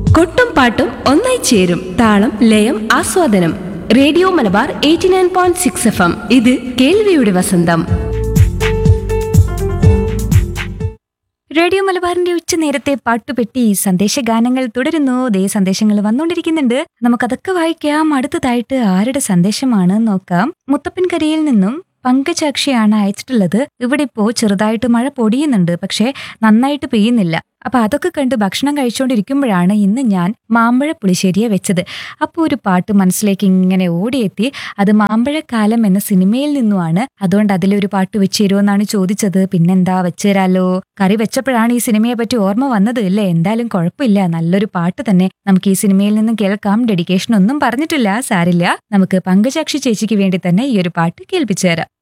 കൊട്ടും പാട്ടും ഒന്നായി ചേരും താളം ലയം ആസ്വാദനം radio Malabar eighty nine point six F M ഇത് കേൾവിയുടെ വസന്തം റേഡിയോ മലബാറിന്റെ ഉച്ച നേരത്തെ പാട്ടുപെട്ടി സന്ദേശഗാനങ്ങൾ തുടരുന്നു ദേ സന്ദേശങ്ങൾ വന്നുകൊണ്ടിരിക്കുന്നുണ്ട് നമുക്കതൊക്കെ വായിക്കാം അടുത്തതായിട്ട് ആരുടെ സന്ദേശമാണ് നോക്കാം മുത്തപ്പൻകരയിൽ നിന്നും പങ്കജാക്ഷിയാണ് അയച്ചിട്ടുള്ളത് ഇവിടെ ഇപ്പോ ചെറുതായിട്ട് മഴ പൊടിയുന്നുണ്ട് പക്ഷേ നന്നായിട്ട് പെയ്യുന്നില്ല അപ്പൊ അതൊക്കെ കണ്ട് ഭക്ഷണം കഴിച്ചുകൊണ്ടിരിക്കുമ്പോഴാണ് ഇന്ന് ഞാൻ മാമ്പഴ പുളിശ്ശേരിയെ വെച്ചത് അപ്പോൾ ഒരു പാട്ട് മനസ്സിലേക്ക് ഇങ്ങനെ ഓടിയെത്തി അത് മാമ്പഴക്കാലം എന്ന സിനിമയിൽ നിന്നുമാണ് അതുകൊണ്ട് അതിലൊരു പാട്ട് വെച്ച് തരുമെന്നാണ് ചോദിച്ചത് പിന്നെന്താ വെച്ചുതരാലോ കറി വെച്ചപ്പോഴാണ് ഈ സിനിമയെ പറ്റി ഓർമ്മ വന്നത് അല്ലേ എന്തായാലും കുഴപ്പമില്ല നല്ലൊരു പാട്ട് തന്നെ നമുക്ക് ഈ സിനിമയിൽ നിന്നും കേൾക്കാം ഡെഡിക്കേഷൻ ഒന്നും പറഞ്ഞിട്ടില്ല സാരില്ല നമുക്ക് പങ്കജാക്ഷി ചേച്ചിക്ക് വേണ്ടി തന്നെ ഈ ഒരു പാട്ട് കേൾപ്പിച്ചു തരാം